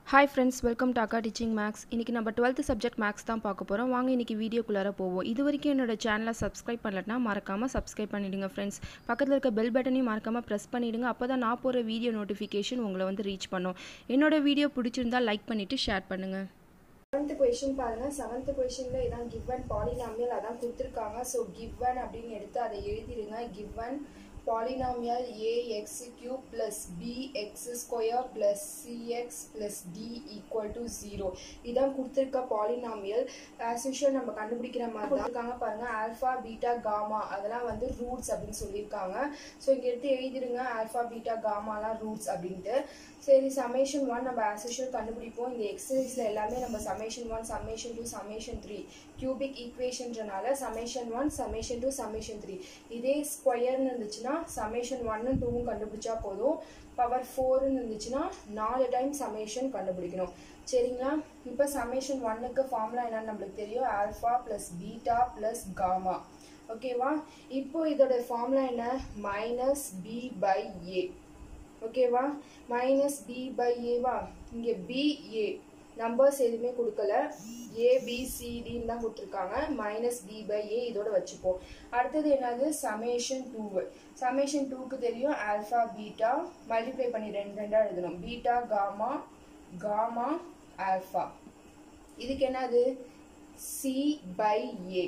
hi friends welcome to Akka teaching maths இன்றைக்கி நம்ம twelfth subject maths தான் பார்க்க போகிறோம் வாங்க இன்றைக்கி வீடியோக்குள்ளார போவோம் இது வரைக்கும் என்னோட சேனலை சப்ஸ்கிரைப் பண்ணலன்னா மறக்காமல் சப்ஸ்கிரைப் பண்ணிவிடுங்க ஃப்ரெண்ட்ஸ் பக்கத்தில் இருக்க பெல் பட்டனையும் மறக்காமல் ப்ரெஸ் பண்ணிவிடுங்க அப்போ தான் நான் போகிற வீடியோ நோட்டிஃபிகேஷன் உங்களை வந்து ரீச் பண்ணும் என்னோட வீடியோ பிடிச்சிருந்தா லைக் பண்ணிவிட்டு ஷேர் பண்ணுங்கள் செவன்த் கொஷின் பாருங்க செவன்த் கொஷின்ல இதான் கிவன் பாலினாமியல் அதான் கொடுத்துருக்காங்க ஸோ கிவன் அப்படின்னு எடுத்து அதை எழுதிடுங்க given polynomial a x cube plus b x square plus c x plus d equal to zero இதான் கொடுத்துருக்க பாலினாமியல் ஆஸ் யூஷுவல் நம்ம கண்டுபிடிக்கிற மாதிரி தான் இருக்காங்க பாருங்க ஆல்ஃபா பீட்டா காமா அதெல்லாம் வந்து ரூட்ஸ் அப்படின்னு சொல்லியிருக்காங்க ஸோ இங்கே எடுத்து எழுதிடுங்க ஆல்ஃபா பீட்டா காமாலாம் ரூட்ஸ் அப்படின்ட்டு சரி சமேஷன் ஒன் நம்ம ஆஸ் யூஷுவல் கண்டுபிடிப்போம் இந்த எக்ஸசைஸில் எல்லாமே நம்ம summation one summation two summation three cubic ஈக்குவேஷன்றனால summation one summation two summation three இதே ஸ்கொயர்னு இருந்துச்சுன்னா சமேஷன் ஒன்னு டூவும் கண்டுபிடிச்சா போதும் பவர் ஃபோர்னு இருந்துச்சுன்னா நாலு டைம் சமேஷன் கண்டுபிடிக்கணும் சரிங்களா இப்போ சமேஷன் ஒன்னுக்கு ஃபார்முலா என்னன்னு நம்மளுக்கு தெரியும் alpha plus beta plus gamma ஓகேவா இப்போ இதோட ஃபார்முலா என்ன மைனஸ் பி பை ஏ ஓகேவா மைனஸ் பி பை ஏவா இங்கே பிஏ நம்பர்ஸ் எதுவுமே கொடுக்கல ஏபிசிடின்னு தான் கொடுத்துருக்காங்க மைனஸ் பி பை ஏ இதோட வச்சுப்போம் அடுத்தது என்னது சமேஷன் டூ சமேஷன் டூக்கு தெரியும் ஆல்ஃபா பீட்டா மல்டிப்ளை பண்ணி ரெண்டு ரெண்டாக எழுதணும் பீட்டா காமா காமா ஆல்ஃபா இதுக்கு என்னது c by a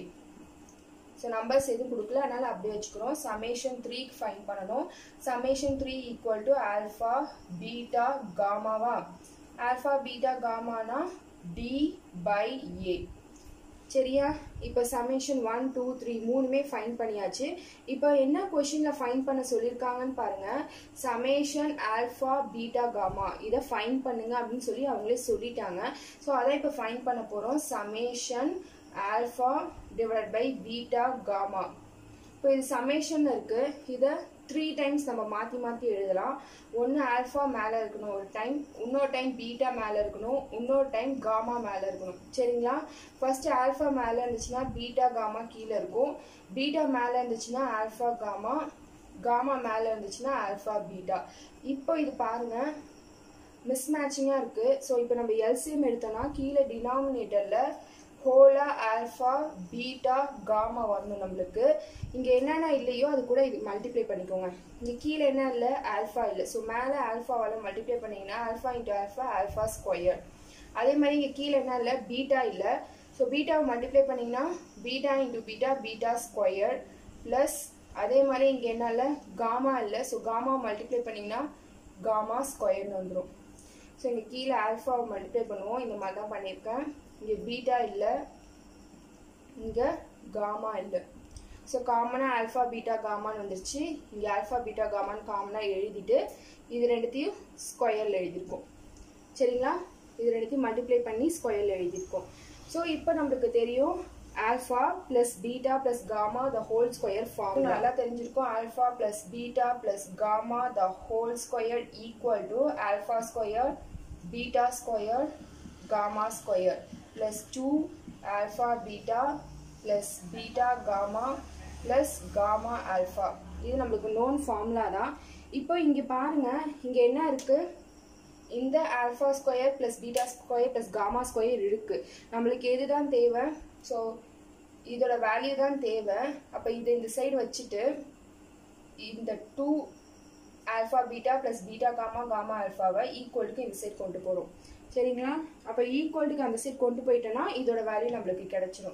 so numbers எதுவும் கொடுக்கல அதனால் அப்படியே வச்சுக்கிறோம் சமேஷன் த்ரீக்கு ஃபைன் பண்ணணும் summation three equal to alpha beta காமாவா ஆல்ஃபா பீட்டா காமானா டி பை ஏ சரியா இப்போ சமேஷன் ஒன் டூ த்ரீ மூணுமே ஃபைன் பண்ணியாச்சு இப்போ என்ன கொஷினில் ஃபைன் பண்ண சொல்லியிருக்காங்கன்னு பாருங்க சமேஷன் ஆல்ஃபா பீட்டா காமா இதை ஃபைன் பண்ணுங்க அப்படின்னு சொல்லி அவங்களே சொல்லிட்டாங்க ஸோ அதான் இப்போ ஃபைன் பண்ண போகிறோம் summation alpha divide by beta gamma இப்போ இது சமேஷன் இருக்கு இதை த்ரீ டைம்ஸ் நம்ம மாற்றி மாற்றி எழுதலாம் ஒன்று ஆல்ஃபா மேலே இருக்கணும் ஒரு டைம் இன்னொரு டைம் பீட்டா மேலே இருக்கணும் இன்னொரு டைம் காமா மேலே இருக்கணும் சரிங்களா ஃபர்ஸ்ட் ஆல்ஃபா மேலே இருந்துச்சுன்னா பீட்டா காமா கீழே இருக்கும் பீட்டா மேலே இருந்துச்சுன்னா ஆல்ஃபா காமா காமா மேலே இருந்துச்சுன்னா ஆல்ஃபா பீட்டா இப்போ இது பாருங்க மிஸ் மேட்சிங்காக இருக்குது ஸோ இப்போ நம்ம எல்சிஎம் எடுத்தோம்னா கீழே டினாமினேட்டரில் ஹோலா ஆல்ஃபா பீட்டா காமா வரணும் நம்மளுக்கு இங்கே என்னென்ன இல்லையோ அது கூட இது மல்டிப்ளை பண்ணிக்கோங்க இங்கே கீழே என்ன இல்லை ஆல்ஃபா இல்லை ஸோ மேலே ஆல்ஃபாவால் மல்டிப்ளை பண்ணிங்கன்னா alpha into alpha alpha square அதே மாதிரி இங்கே கீழே என்ன இல்லை பீட்டா இல்லை ஸோ பீட்டாவை மல்டிப்ளை பண்ணிங்கன்னா beta into beta beta square plus அதே மாதிரி இங்கே என்ன இல்லை காமா இல்லை ஸோ காமா மல்டிப்ளை பண்ணிங்கன்னா காமா ஸ்கொயர்னு வந்துடும் ஸோ இங்கே கீழே ஆல்ஃபாவை மல்டிப்ளை பண்ணுவோம் இந்த மாதிரி தான் பண்ணியிருக்கேன் இங்கே பீட்டா இல்லை இங்கே காமா இல்லை ஸோ காமனாக ஆல்ஃபா பீட்டா காமான்னு வந்துருச்சு இங்கே ஆல்ஃபா பீட்டா காமான்னு காமனாக எழுதிட்டு இது ரெண்டுத்தையும் ஸ்கொயரில் எழுதியிருக்கோம் சரிங்களா இது ரெண்டுத்தையும் மல்டிப்ளை பண்ணி ஸ்கொயரில் எழுதியிருக்கோம் ஸோ இப்போ நம்மளுக்கு தெரியும் alpha plus beta plus gamma the whole square form நல்லா தெரிஞ்சிருக்கும் alpha plus beta plus gamma the whole square equal to alpha square beta square gamma square plus 2 alpha beta plus beta gamma plus gamma alpha இது நம்மளுக்கு known formula தான் இப்போ இங்கே பாருங்க இங்கே என்ன இருக்கு இந்த alpha square plus beta square plus gamma square இருக்கு நம்மளுக்கு எது தான் தேவை ஸோ இதோட வேல்யூ தான் தேவை அப்போ இதை இந்த சைடு வச்சுட்டு இந்த two alpha beta plus beta gamma gamma ஆல்ஃபாவை ஈக்குவலுக்கு இந்த சைடு கொண்டு போகிறோம் சரிங்களா அப்போ ஈக்குவல்ட்டுக்கு அந்த சைட் கொண்டு போயிட்டோன்னா இதோட வேல்யூ நம்மளுக்கு கிடைச்சிடும்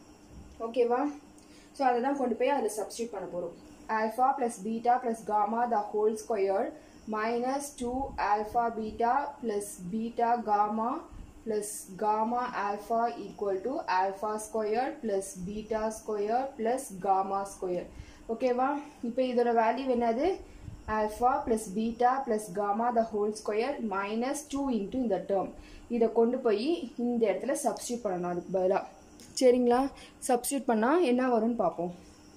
ஓகேவா ஸோ அதை தான் கொண்டு போய் அதில் சப்ஸ்டியூட் பண்ண போகிறோம் alpha plus beta plus gamma the whole square minus two alpha beta plus beta gamma plus gamma alpha equal to alpha square plus beta square plus gamma square ஓகேவா இப்போ இதோட வேல்யூ என்னது alpha plus beta plus gamma the whole square minus 2 into இந்த term இதை கொண்டு போய் இந்த இடத்துல சப்ஸ்டியூட் பண்ணணும் அதுக்கு பதிலாக சரிங்களா சப்ஸ்டியூட் பண்ணால் என்ன வரும்னு பார்ப்போம்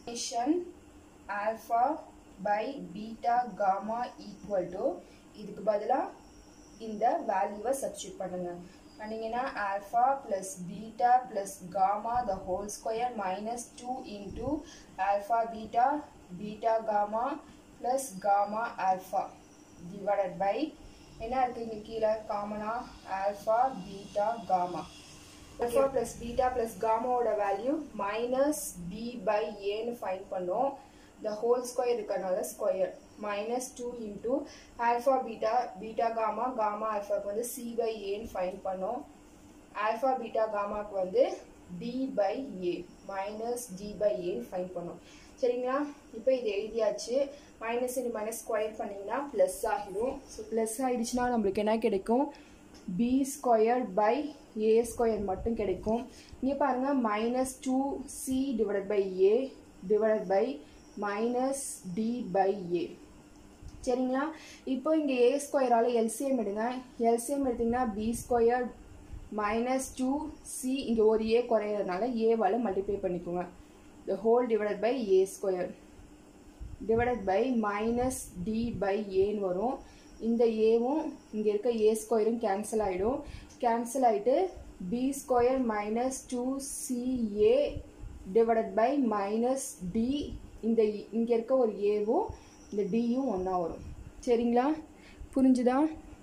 alpha by beta gamma equal to இதுக்கு பதிலாக இந்த வேல்யூவை சப்ஸ்டியூட் பண்ணுங்க பண்ணிங்கன்னா alpha plus beta plus gamma the whole square minus two into alpha beta beta gamma plus gamma alpha divided by என்ன இருக்குது இங்கே கீழே காமனா alpha beta gamma alpha plus beta plus காமாவோட வேல்யூ மைனஸ் பி பை ஏன்னு find பண்ணோம் the whole square இருக்கனால square minus two into alpha beta beta gamma gamma ஆல்ஃபாக்கு வந்து சி பை ஏன்னு ஃபைன் பண்ணோம் ஆல்ஃபா பீட்டா காமாக்கு வந்து d by a minus d by ஏன்னு ஃபைன் பண்ணோம் சரிங்களா இப்போ இது எழுதியாச்சு மைனஸ் இன்டு மைனஸ் ஸ்கொயர் பண்ணிங்கன்னா ப்ளஸ் ஆகிடும் ஸோ ப்ளஸ் ஆகிடுச்சுன்னா நம்மளுக்கு என்ன கிடைக்கும் B square by a square மட்டும் கிடைக்கும் இங்கே பாருங்கள் minus two c divided by a divided by minus d by a சரிங்களா இப்போ இங்கே ஏ ஸ்கொயரால் எல்சிஎம் எடுங்க எல்சிஎம் எடுத்திங்கன்னா b square minus two c இங்கே ஒரு ஏ குறையிறதுனால ஏவால் மல்டிப்ளை பண்ணிக்கோங்க the whole divided by a square divided by minus d by ஏன்னு வரும் இந்த ஏவும் இங்கே இருக்க ஏ ஸ்கொயரும் கேன்சல் ஆகிடும் கேன்சல் ஆகிட்டு b square minus two c a divided by minus d இந்த இங்கே இருக்க ஒரு ஏவும் இந்த டியும் ஒன்றா வரும் சரிங்களா புரிஞ்சுதா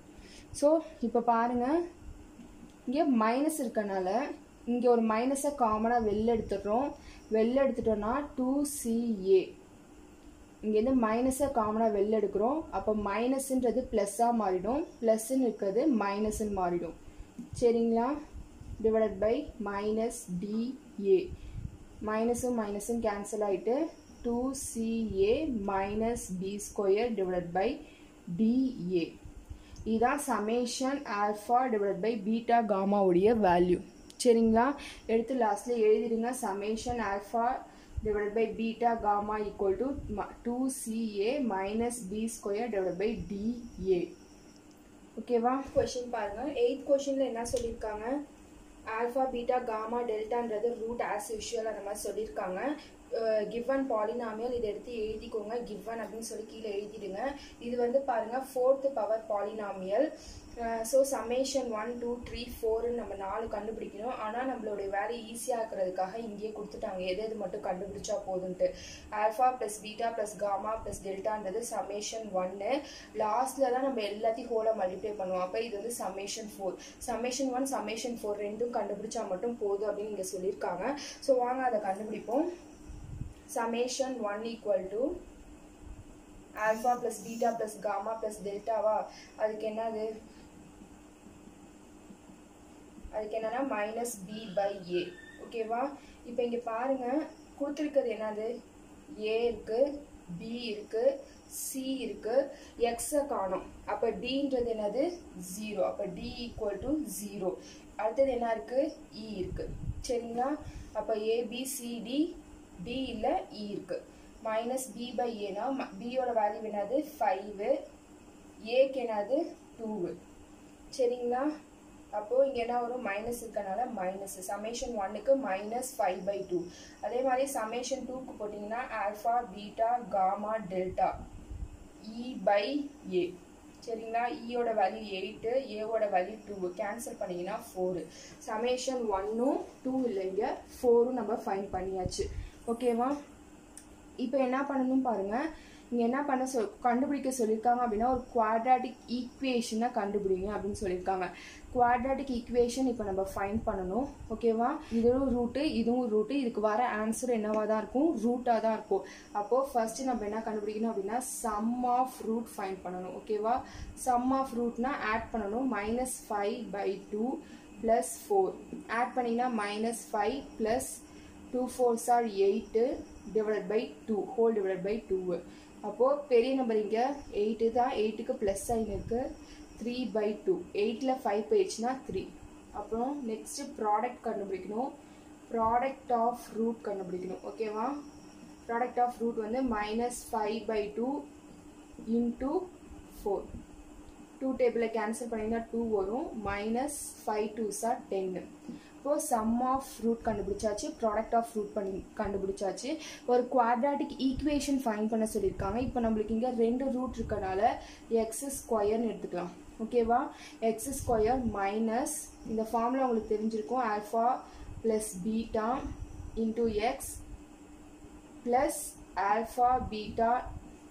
ஸோ இப்போ பாருங்கள் இங்கே மைனஸ் இருக்கனால இங்கே ஒரு மைனஸை காமனாக வெளில எடுத்துடுறோம் வெளில எடுத்துட்டோன்னா டூ சிஏ இங்கேருந்து மைனஸை காமனாக வெளில எடுக்கிறோம் அப்போ மைனஸ்ன்றது ப்ளஸ்ஸாக மாறிடும் ப்ளஸ்ன்னு இருக்கிறது மைனஸ்ன்னு மாறிடும் சரிங்களா டிவைடட் பை மைனஸ் டிஏ மைனஸும் மைனஸும் கேன்சல் ஆகிட்டு two c a minus b square divided by d a இதுதான் summation alpha divided by beta காமாவுடைய வேல்யூ சரிங்களா எடுத்து லாஸ்ட்டில் எழுதிடுங்க summation alpha divided by beta gamma equal to 2ca minus b square divided by dA ஓகேவா கொஷின் பாருங்க eighth கொஷினில் என்ன சொல்லியிருக்காங்க ஆல்ஃபா பீட்டா காமா டெல்டான்றது ரூட் ஆஸ் யூஷுவல் அந்த மாதிரி சொல்லியிருக்காங்க கிவன் பாலினாமியல் இதை எடுத்து எழுதிக்கோங்க கிவன் அப்படின்னு சொல்லி கீழே எழுதிடுங்க இது வந்து பாருங்க fourth power polynomial so summation one two three ஃபோர்னு நம்ம நாலு கண்டுபிடிக்கணும் ஆனால் நம்மளுடைய வேலையை ஈஸியாக இருக்கிறதுக்காக இங்கேயே கொடுத்துட்டாங்க எது எது மட்டும் கண்டுபிடிச்சா போதுன்ட்டு alpha plus beta plus gamma plus டெல்டான்றது சமேஷன் ஒன்று லாஸ்ட்டில் தான் நம்ம எல்லாத்தையும் ஹோலை மல்டிப்ளை பண்ணுவோம் அப்போ இது வந்து summation four summation one summation four ரெண்டும் கண்டுபிடிச்சா மட்டும் போதும் அப்படின்னு இங்கே சொல்லியிருக்காங்க ஸோ வாங்க அதை கண்டுபிடிப்போம் summation 1 equal to alpha plus beta plus gamma plus delta வா அதுக்கு என்னது அதுக்கு என்னன்னா மைனஸ் பி பை ஏ ஓகேவா இப்போ இங்கே பாருங்க கொடுத்துருக்கிறது என்னது ஏ இருக்கு பி இருக்கு சி இருக்கு எக்ஸை காணும் அப்போ டின்றது என்னது ஜீரோ அப்போ டி ஈக்குவல் டு ஜீரோ அடுத்தது என்ன இருக்கு இ இருக்கு சரிங்களா அப்போ ஏபிசிடி டி இல்லை இ இருக்கு மைனஸ் பி பை ஏனா பியோட வேல்யூ என்னது ஃபைவு ஏக்கு என்னது டூவு சரிங்களா அப்போது இங்கே என்ன வரும் மைனஸ் இருக்கனால மைனஸ் சமேஷன் ஒன்னுக்கு மைனஸ் ஃபைவ் பை டூ அதே மாதிரி சமேஷன் டூக்கு போட்டிங்கன்னா alpha beta gamma delta e by a சரிங்களா இயோட வேல்யூ எயிட்டு ஏவோட வேல்யூ டூ கேன்சல் பண்ணிங்கன்னா ஃபோரு சமேஷன் ஒன்னும் டூ இல்லைங்க ஃபோரும் நம்ம ஃபைன் பண்ணியாச்சு ஓகேவா இப்போ என்ன பண்ணணும் பாருங்கள் இங்கே என்ன பண்ண சொல் கண்டுபிடிக்க சொல்லியிருக்காங்க அப்படின்னா ஒரு குவாட்ராட்டிக் ஈக்குவேஷனை கண்டுபிடிங்க அப்படின்னு சொல்லியிருக்காங்க குவாட்ராட்டிக் ஈக்குவேஷன் இப்போ நம்ம ஃபைன் பண்ணணும் ஓகேவா இதுவும் ரூட்டு இதுவும் ரூட்டு இதுக்கு வர ஆன்சர் என்னவா தான் இருக்கும் ரூட்டாக தான் இருக்கும் அப்போது ஃபர்ஸ்ட்டு நம்ம என்ன கண்டுபிடிக்கணும் அப்படின்னா சம் ஆஃப் ரூட் ஃபைன் பண்ணணும் ஓகேவா சம் ஆஃப் ரூட்னா ஆட் பண்ணணும் minus five by two plus four add பண்ணிங்கன்னா minus five plus two fours are eight divided by two whole divided by two அப்போது பெரிய நம்பர் இங்கே எயிட்டு தான் எயிட்டுக்கு ப்ளஸ் சைன் இருக்குது த்ரீ பை டூ எயிட்டில் ஃபைவ் போயிடுச்சுன்னா த்ரீ அப்புறம் நெக்ஸ்ட்டு ப்ராடக்ட் கண்டுபிடிக்கணும் ப்ராடக்ட் ஆஃப் ரூட் கண்டுபிடிக்கணும் ஓகேவா ப்ராடக்ட் ஆஃப் ரூட் வந்து minus five by two into four two டேபிளில் கேன்சல் பண்ணிங்கன்னா டூ வரும் மைனஸ் ஃபைவ் டூ சார் டென்னு இப்போது சம் ஆஃப் ரூட் கண்டுபிடிச்சாச்சு ப்ராடக்ட் ஆஃப் ரூட் பண்ணி கண்டுபிடிச்சாச்சு ஒரு குவாட்ராட்டிக் ஈக்குவேஷன் ஃபைன் பண்ண சொல்லியிருக்காங்க இப்போ நம்மளுக்கு இங்கே ரெண்டு ரூட் இருக்கனால எக்ஸ் ஸ்கொயர்னு எடுத்துக்கலாம் ஓகேவா எக்ஸ் ஸ்கொயர் மைனஸ் இந்த ஃபார்மில் உங்களுக்கு தெரிஞ்சிருக்கும் alpha plus beta into x plus alpha beta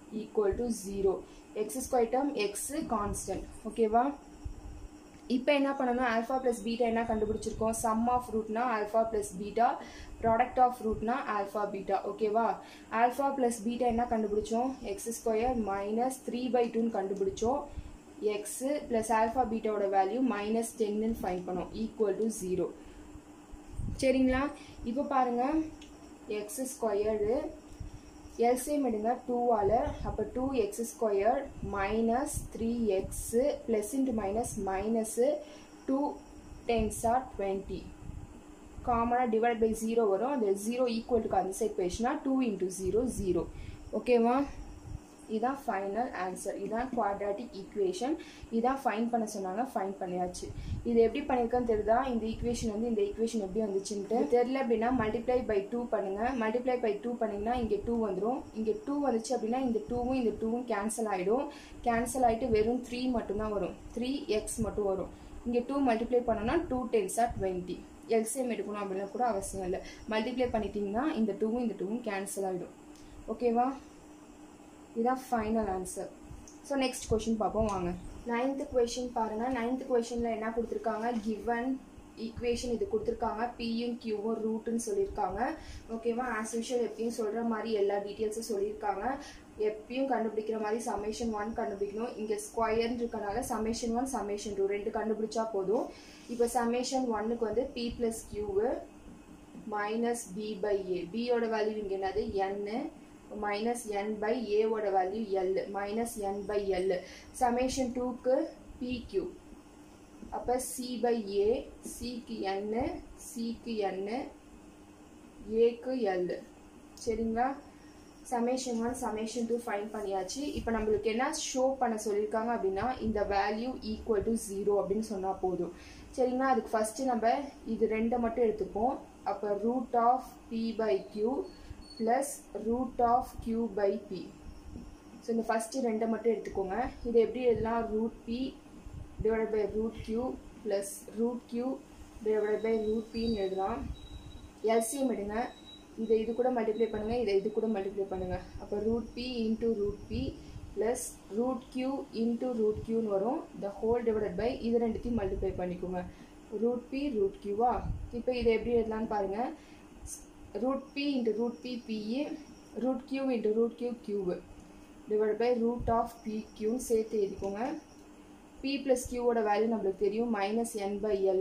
equal to zero x square term x constant ஓகேவா இப்போ என்ன பண்ணணும் ஆல்ஃபா ப்ளஸ் பீட்டா என்ன கண்டுபிடிச்சிருக்கோம் சம் ஆஃப் ரூட்னா alpha plus beta product of ரூட்னா ஆல்ஃபா பீட்டா ஓகேவா ஆல்ஃபா ப்ளஸ் பீட்டா என்ன கண்டுபிடிச்சோம் x square minus three by டூன்னு கண்டுபிடிச்சோம் எக்ஸு ப்ளஸ் ஆல்ஃபா பீட்டாவோட வேல்யூ மைனஸ் டென்னு ஃபைன் பண்ணோம் ஈக்குவல் டு ஜீரோ சரிங்களா இப்போ பாருங்கள் எக்ஸ் ஸ்கொயர்டு எல்சிஎம் எடுங்க டூவால் அப்போ two x square minus three x plus into minus minus two tens are twenty காமனாக டிவைட் பை ஜீரோ வரும் அந்த ஜீரோ ஈக்குவலுக்கு அந்த சைட் போயிடுச்சுன்னா டூ இன்ட்டு ஜீரோ ஜீரோ ஓகேவா இதான் ஃபைனல் ஆன்சர் இதான் குவாட்ராட்டிக் ஈக்குவேஷன் இதான் ஃபைன் பண்ண சொன்னாங்க ஃபைன் பண்ணியாச்சு இது எப்படி பண்ணியிருக்கேன்னு தெரியுதா இந்த ஈக்குவேஷன் வந்து இந்த ஈக்குவேஷன் எப்படி வந்துச்சுன்ட்டு தெரியல அப்படின்னா மல்டிப்ளை பை டூ பண்ணுங்க மல்டிப்ளை பை டூ பண்ணிங்கன்னா இங்கே டூ வந்துடும் இங்கே டூ வந்துச்சு அப்படின்னா இந்த டூவும் இந்த டூவும் கேன்சல் ஆகிடும் கேன்சல் ஆகிட்டு வெறும் த்ரீ மட்டும்தான் வரும் த்ரீ எக்ஸ் மட்டும் வரும் இங்கே டூ மல்டிப்ளை பண்ணோன்னா two tens are twenty LCM எடுக்கணும் அப்படின்னா கூட அவசியம் இல்லை மல்டிப்ளை பண்ணிட்டீங்கன்னா இந்த டூவும் இந்த டூவும் கேன்சல் ஆகிடும் ஓகேவா இதான் final answer so next question பார்ப்போம் வாங்க நைன்த்து கொஷின் பாருங்கள் நைன்த்து கொஷினில் என்ன கொடுத்துருக்காங்க கிவன் ஈக்குவேஷன் இது கொடுத்துருக்காங்க பியும் கியூவும் ரூட்டுன்னு சொல்லியிருக்காங்க ஓகேவா ஆஸ் யூஷுவல் எப்பயும் சொல்கிற மாதிரி எல்லா டீட்டெயில்ஸும் சொல்லியிருக்காங்க எப்பயும் கண்டுபிடிக்கிற மாதிரி சமேஷன் ஒன் கண்டுபிடிக்கணும் இங்கே ஸ்கொயர்னு இருக்கனால சமேஷன் ஒன் சமேஷன் டூ ரெண்டு கண்டுபிடிச்சா போதும் இப்போ சமேஷன் ஒன்னுக்கு வந்து p plus q minus b by a பியோட வேல்யூ இங்கே என்னது என்னு மைனஸ் என் பை ஏவோட value l minus n by l summation டூக்கு பிக்யூ அப்போ சி பை ஏ சிக்கு என்னு சிக்கு என்னு ஏக்கு எல் சரிங்களா equation one summation two find பண்ணியாச்சு இப்போ நம்மளுக்கு என்ன ஷோ பண்ண சொல்லியிருக்காங்க அப்படின்னா இந்த வேல்யூ ஈக்குவல் டு ஜீரோ அப்படின்னு சொன்னால் போதும் சரிங்களா அதுக்கு ஃபஸ்ட்டு நம்ம இது ரெண்டை மட்டும் எடுத்துப்போம் அப்போ root of p by q plus root of q by p so இந்த ஃபஸ்ட்டு ரெண்டை மட்டும் எடுத்துக்கோங்க இது எப்படி எழுதலாம் root p divide by root q plus root q divide by root பின்னு எழுதலாம் எல்சிஎம் எடுங்க இதை இது கூட மல்டிப்ளை பண்ணுங்கள் இதை இது கூட மல்டிப்ளை பண்ணுங்கள் அப்போ root p into root p plus root q into root கியூன்னு வரும் த ஹோல் டிவைடட் பை இது ரெண்டுத்தையும் மல்டிப்ளை பண்ணிக்கோங்க ரூட் பி ரூட் கியூவா இப்போ இதை எப்படி எழுதலான்னு பாருங்கள் root p into root p p root q into root q cube divided by root of p q சேர்த்து எழுதிக்கோங்க p plus q ஓட வேல்யூ நம்மளுக்கு தெரியும் minus n by l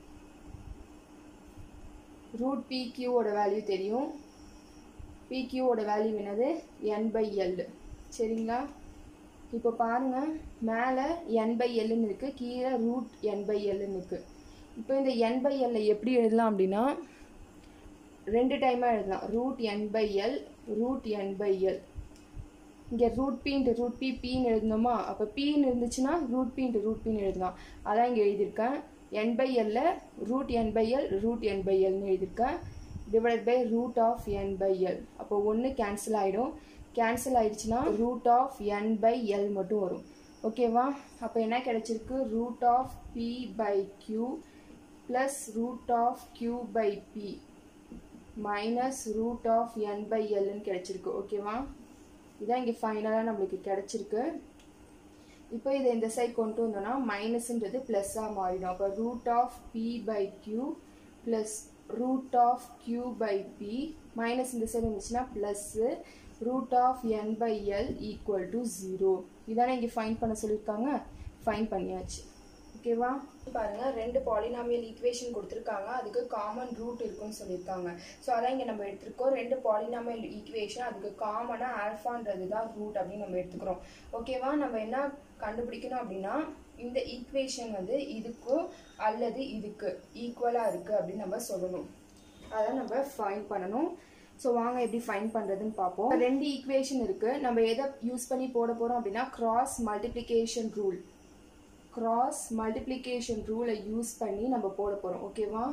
root p கியூவோட வேல்யூ தெரியும் பி கியூவோட வேல்யூ என்னது n by L சரிங்களா இப்போ பாருங்கள் மேலே என் பை எல்லுன்னு இருக்குது கீழே ரூட் என் பை எல்லுன்னு இருக்குது இப்போ இந்த என் பை எல்லை எப்படி எழுதலாம் அப்படின்னா ரெண்டு டைமாக எழுதலாம் root n by l root n by l இங்கே root p into root p பின்னு எழுதணுமா அப்போ பின்னு இருந்துச்சுன்னா ரூட் பி இன்ட்டு ரூட் பின்னு எழுதலாம் அதான் இங்கே எழுதியிருக்கேன் என் பை எல்ல root n by l root n by எல்னு எழுதியிருக்கேன் divide by root of n by l அப்போ ஒன்று கேன்சல் ஆகிடும் கேன்சல் ஆயிடுச்சுன்னா root of n by l மட்டும் வரும் ஓகேவா அப்போ என்ன கிடைச்சிருக்கு root of p by q plus root of q by p minus root of n by எல்னு கிடச்சிருக்கு ஓகேவா இதான் இங்கே ஃபைனலாக நம்மளுக்கு கிடச்சிருக்கு இப்போ இதை இந்த சைட் கொண்டு வந்தோம்னா மைனஸ்ன்றது ப்ளஸ்ஸாக மாறிடும் அப்போ root of p by q plus root of q by p minus இந்த சைடு இருந்துச்சுன்னா plus root of n by l equal to zero இதானே இங்கே ஃபைன் பண்ண சொல்லியிருக்காங்க ஃபைன் பண்ணியாச்சு ஓகேவா பாருங்க ரெண்டு பாலினாமியல் ஈக்குவேஷன் கொடுத்துருக்காங்க அதுக்கு காமன் ரூட் இருக்குன்னு சொல்லியிருக்காங்க ஸோ அதான் இங்கே நம்ம எடுத்திருக்கோம் ரெண்டு பாலினாமியல் ஈக்குவேஷன் அதுக்கு காமனாக ஆல்ஃபான்றது தான் ரூட் அப்படின்னு நம்ம எடுத்துக்கிறோம் ஓகேவா நம்ம என்ன கண்டுபிடிக்கணும் அப்படின்னா இந்த ஈக்குவேஷன் வந்து இதுக்கும் அல்லது இதுக்கு ஈக்குவலாக இருக்குது அப்படின்னு நம்ம சொல்லணும் அதான் நம்ம ஃபைன் பண்ணணும் ஸோ வாங்க எப்படி ஃபைன் பண்ணுறதுன்னு பார்ப்போம் ரெண்டு ஈக்குவேஷன் இருக்குது நம்ம எதை யூஸ் பண்ணி போட போகிறோம் அப்படின்னா cross multiplication rule cross multiplication ரூலை யூஸ் பண்ணி நம்ம போட போகிறோம் ஓகேவா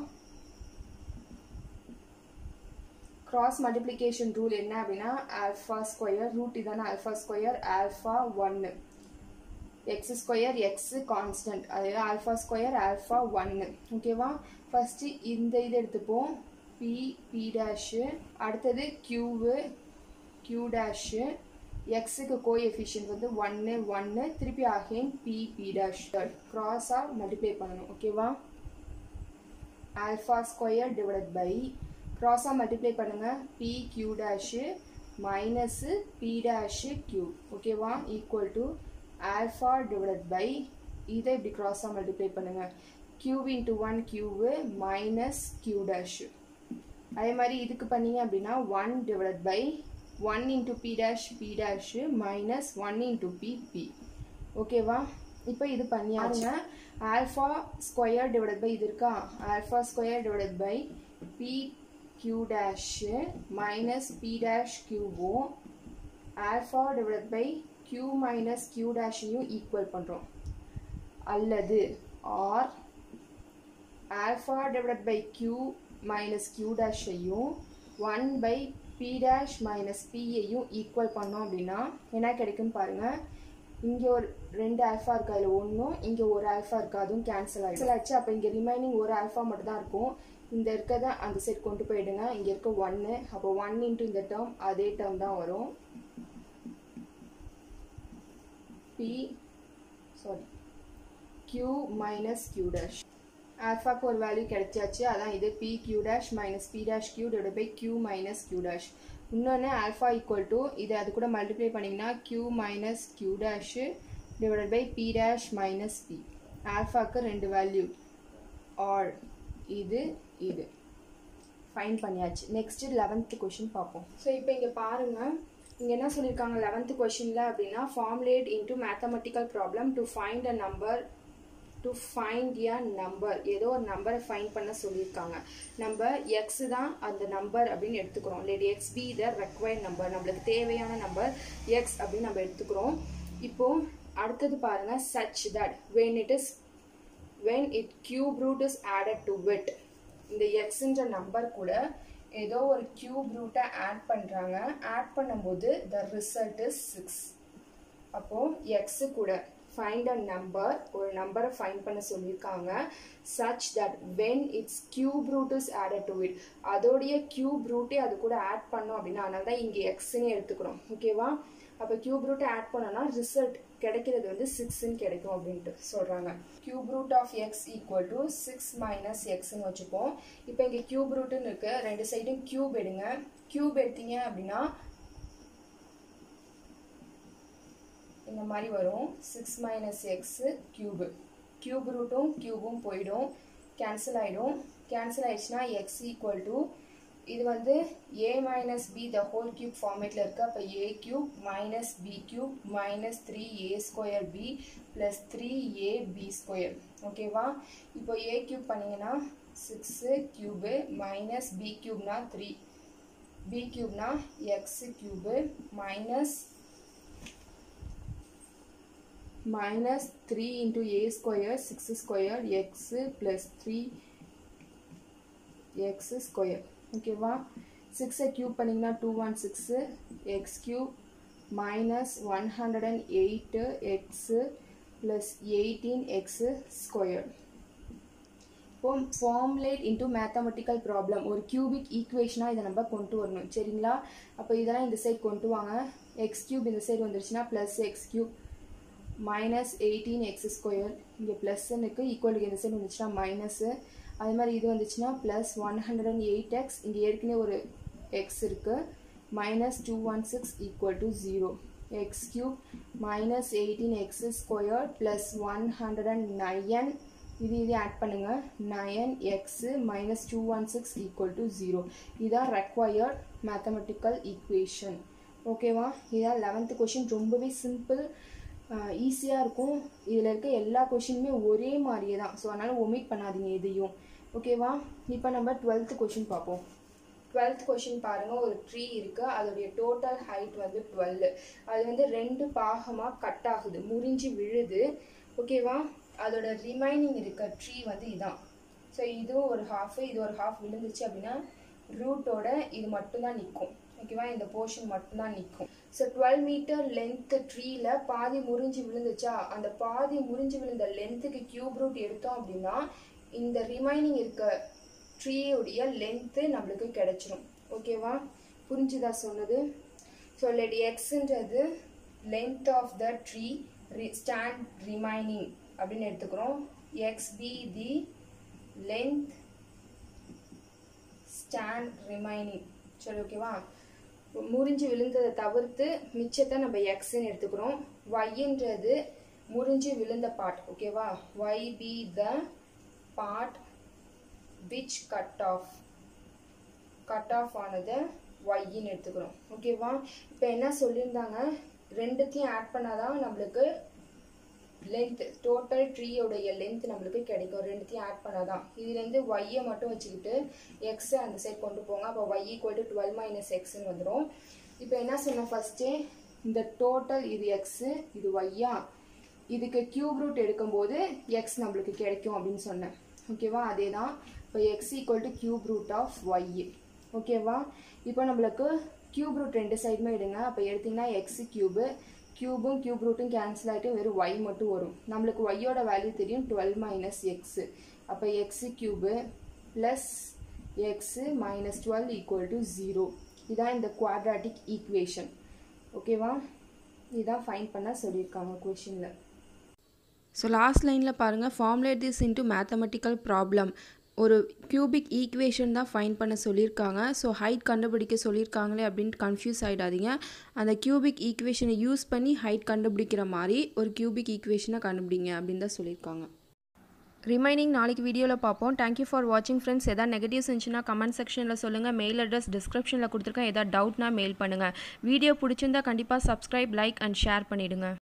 கிராஸ் மல்டிப்ளிகேஷன் ரூல் என்ன அப்படின்னா ஆல்ஃபா ஸ்கொயர் ரூட் இதான ஆல்ஃபா ஸ்கொயர் ஆல்ஃபா ஒன்று எக்ஸ் ஸ்கொயர் எக்ஸ் கான்ஸ்டன்ட் அதாவது ஆல்ஃபா ஸ்கொயர் ஆல்ஃபா ஒன்று ஓகேவா ஃபஸ்ட்டு இந்த இது எடுத்துப்போம் பி பி டேஷு அடுத்தது க்யூவு க்யூ டேஷு எக்ஸுக்கு கோ எஃபிஷியன்ட் வந்து ஒன்று ஒன்று திருப்பி அகைன் பி பி டேஷ் க்ராஸாக மல்டிப்ளை பண்ணணும் ஓகேவா ஆல்ஃபா ஸ்கொயர் டிவைடட் பை க்ராஸாக மல்டிப்ளை பண்ணுங்கள் p q dash minus p dash q ஓகேவா equal to alpha divided by இதை இப்படி க்ராஸாக மல்டிப்ளை பண்ணுங்கள் q into one q minus q dash அதே மாதிரி இதுக்கு பண்ணீங்க அப்படின்னா one divided by one into p dash p dash minus one into p p ஓகேவா இப்போ இது பண்ணியாருங்க ஆல்ஃபா ஸ்கொயர் டிவைடட் பை இது இருக்கா alpha square divided by p q dash minus p dash கியூவும் alpha divided by q minus q டேஷையும் equal பண்ணுறோம் அல்லது or alpha divided by q minus q டேஷையும் one by p dash minus பியையும் equal பண்ணோம் அப்படின்னா என்ன கிடைக்குன்னு பாருங்கள் இங்கே ஒரு ரெண்டு ஆல்ஃபா இருக்கா அதில் ஒன்றும் இங்கே ஒரு ஆல்ஃபா இருக்கா அதுவும் கேன்சல் ஆகிடும் கேன்சல் ஆச்சு அப்போ இங்கே ரிமைனிங் ஒரு ஆல்ஃபா மட்டும் தான் இருக்கும் இந்த இருக்கிறத அந்த சைட் கொண்டு போயிடுங்க இங்கே இருக்க ஒன்று அப்போ ஒன் இன்ட்டு இந்த டேர்ம் அதே டேர்ம் தான் வரும் p sorry q minus q dash ஆல்ஃபாக்கு ஒரு வேல்யூ கிடைச்சாச்சு அதான் இது p q dash minus p dash q divide by q minus q dash இன்னொன்று ஆல்ஃபா ஈக்குவல் டு இதை அது கூட மல்டிப்ளை பண்ணிங்கன்னா q minus q dash divide by p dash minus p ஆல்ஃபாக்கு ரெண்டு வேல்யூ ஆல் இது இது ஃபைன் பண்ணியாச்சு நெக்ஸ்ட் லெவன்த்து கொஷின் பார்ப்போம் ஸோ இப்போ இங்கே பாருங்கள் இங்கே என்ன சொல்லியிருக்காங்க லெவன்த்து கொஷினில் அப்படின்னா formulate into mathematical problem to find a number to find a number ஏதோ ஒரு நம்பரை ஃபைண்ட் பண்ண சொல்லியிருக்காங்க நம்ம எக்ஸ் தான் அந்த நம்பர் அப்படின்னு எடுத்துக்கிறோம் let x be the required number நம்மளுக்கு தேவையான நம்பர் எக்ஸ் அப்படின்னு நம்ம எடுத்துக்கிறோம் இப்போ அடுத்தது பாருங்க such that when it is when it cube root is added to with இந்த எக்ஸ்ன்ற நம்பர் கூட ஏதோ ஒரு கியூப் ரூட்டை ஆட் பண்ணுறாங்க ஆட் பண்ணும்போது த ரிசல்ட் இஸ் சிக்ஸ் அப்போது எக்ஸு கூட ஃபைண்ட் அ நம்பர் ஒரு நம்பரை ஃபைண்ட் பண்ண சொல்லியிருக்காங்க such that when its cube root is added to it அதோடைய கியூப் ரூட்டே அது கூட ஆட் பண்ணோம் அப்படின்னா அதனால தான் இங்கே எக்ஸ்ன்னு எடுத்துக்கிறோம் ஓகேவா அப்போ கியூப் ரூட்டை ஆட் பண்ணோம்னா ரிசல்ட் கிடைக்கிறது வந்து சிக்ஸ்ன்னு கிடைக்கும் அப்படின்ட்டு சொல்கிறாங்க cube root of x equal to six minus எக்ஸ்ன்னு வச்சுப்போம் இப்போ இங்கே கியூப் ரூட்டுன்னு இருக்கு ரெண்டு சைடும் கியூப் எடுங்க கியூப் எடுத்தீங்க அப்படின்னா இந்த மாதிரி வரும் six minus x cube cube ரூட்டும் க்யூபும் போயிடும் கேன்சல் ஆகிடும் கேன்சல் ஆயிடுச்சுன்னா எக்ஸ் ஈக்குவல் டு இது வந்து a minus b the whole cube ஃபார்மேட்டில் இருக்குது அப்போ a cube minus b cube minus three a square b plus three a b square ஓகேவா இப்போ ஏ கியூப் பண்ணிங்கன்னா சிக்ஸு க்யூபு மைனஸ் பி கியூப்னா த்ரீ பி கியூப்னா x cube minus minus 3 into a square 6 square x plus 3 x square ஓகேவா சிக்ஸை cube பண்ணிங்கன்னா two one six x cube minus one hundred and eight x plus eighteen x square இப்போ formulate into mathematical problem ஒரு cubic ஈக்குவேஷனாக இதை நம்ம கொண்டு வரணும் சரிங்களா அப்போ இதெல்லாம் இந்த சைட் கொண்டு வாங்க எக்ஸ் கியூப் இந்த சைடு வந்துருச்சுன்னா plus x cube minus eighteen x square இங்கே ப்ளஸ்ன்னு இருக்குது ஈக்குவலுக்கு இந்த சைடு வந்துச்சுன்னா மைனஸு அதே மாதிரி இது வந்துச்சுன்னா plus one hundred and eight x இங்கே ஏற்கனவே ஒரு எக்ஸ் இருக்குது minus two one six equal to zero x cube minus eighteen x square plus one hundred and nine இது இது ஆட் பண்ணுங்கள் nine x minus two one six equal to zero இதுதான் required mathematical equation ஓகேவா இதான் eleventh question ரொம்பவே simple ஈஸியாக இருக்கும் இதில் இருக்க எல்லா கொஷினுமே ஒரே மாதிரியே தான் ஸோ அதனால் ஒமிட் பண்ணாதீங்க எதையும் ஓகேவா இப்போ நம்ம டுவெல்த்து கொஷின் பார்ப்போம் டுவெல்த் கொஷின் பாருங்கள் ஒரு ட்ரீ இருக்குது அதோடைய டோட்டல் ஹைட் வந்து டுவெல் அது வந்து ரெண்டு பாகமாக கட் ஆகுது முறிஞ்சு விழுது ஓகேவா அதோட ரிமைனிங் இருக்க ட்ரீ வந்து இதான் ஸோ இதுவும் ஒரு ஹாஃபு இது ஒரு ஹாஃப் விழுந்துச்சு அப்படின்னா ரூட்டோட இது மட்டும்தான் நிற்கும் ஓகேவா இந்த போர்ஷன் மட்டும்தான் நிற்கும் ஸோ டுவெல் மீட்டர் லென்த் ட்ரீல பாதி முறிஞ்சு விழுந்துச்சா அந்த பாதி முறிஞ்சு விழுந்த லென்த்துக்கு கியூப் ரூட் எடுத்தோம் அப்படின்னா இந்த ரிமைனிங் இருக்க ட்ரீயுடைய லென்த்து நம்மளுக்கு கிடைச்சிரும் ஓகேவா புரிஞ்சுதா சொன்னது ஸோ லெட் எக்ஸுன்றது length of the tree stand remaining அப்படின்னு எடுத்துக்கிறோம் x be the length stand remaining சரி ஓகேவா முறிஞ்சு விழுந்ததை தவிர்த்து மிச்சத்தை நம்ம எக்ஸ்ன்னு எடுத்துக்கிறோம் ஒய்ன்றது முறிஞ்சு விழுந்த பார்ட் ஓகேவா y be the part which cut off cut off ஆனதை ஒய்ன்னு எடுத்துக்கிறோம் ஓகேவா இப்போ என்ன சொல்லியிருந்தாங்க ரெண்டுத்தையும் ஆட் பண்ணாதான் நம்மளுக்கு லென்த் டோட்டல் ட்ரீயோடைய லென்த் நம்மளுக்கு கிடைக்கும் ரெண்டுத்தையும் ஆட் பண்ணாதான் இதுலேருந்து ஒய்யை மட்டும் வச்சுக்கிட்டு எக்ஸை அந்த சைட் கொண்டு போங்க அப்போ y equal to twelve minus எக்ஸ்ன்னு வந்துடும் இப்போ என்ன சொன்னேன் ஃபஸ்ட்டே இந்த டோட்டல் இது எக்ஸு இது ஒய்யா இதுக்கு கியூப் ரூட் எடுக்கும்போது எக்ஸ் நம்மளுக்கு கிடைக்கும் அப்படின்னு சொன்னேன் ஓகேவா அதே தான் இப்போ x equal to cube root of y ஓகேவா இப்போ நம்மளுக்கு கியூப் ரூட் ரெண்டு சைடுமே எடுங்க அப்போ எடுத்திங்கன்னா எக்ஸ் கியூபு கியூபும் கியூப் ரூட்டும் கேன்சல் ஆகிட்டு வெறும் ஒய் மட்டும் வரும் நம்மளுக்கு ஒய்யோட வேல்யூ தெரியும் டுவெல் மைனஸ் எக்ஸு அப்போ x cube plus x minus twelve equal to zero இதான் இந்த குவாட்ராட்டிக் ஈக்குவேஷன் ஓகேவா இதான் ஃபைன் பண்ண சொல்லியிருக்காங்க கொஷினில் ஸோ லாஸ்ட் லைனில் பாருங்கள் formulate this into mathematical problem ஒரு கியூபிக் ஈக்குவேஷன் தான் ஃபைன் பண்ண சொல்லியிருக்காங்க ஸோ ஹைட் கண்டுபிடிக்க சொல்லியிருக்காங்களே அப்படின்ட்டு கன்ஃபியூஸ் ஆகிடாதீங்க அந்த கியூபிக் ஈக்குவேஷனை யூஸ் பண்ணி ஹைட் கண்டுபிடிக்கிற மாதிரி ஒரு கியூபிக் ஈக்குவேஷனை கண்டுபிடிங்க அப்படின்னு தான் சொல்லியிருக்காங்க ரிமைனிங் நாளைக்கு வீடியோவில் பார்ப்போம் தேங்க்யூ ஃபார் வாட்சிங் ஃப்ரெண்ட்ஸ் எதாவது நெகட்டிவ்ஸ் இருந்துச்சுன்னா கமெண்ட் செக்ஷனில் சொல்லுங்கள் மெயில் அட்ரஸ் டிஸ்கிரிப்ஷனில் கொடுத்துருக்கேன் எதாவது டவுட்னா மெயில் பண்ணுங்கள் வீடியோ பிடிச்சிருந்தா கண்டிப்பாக சப்ஸ்கிரைப் லைக் அண்ட் ஷேர் பண்ணிவிடுங்க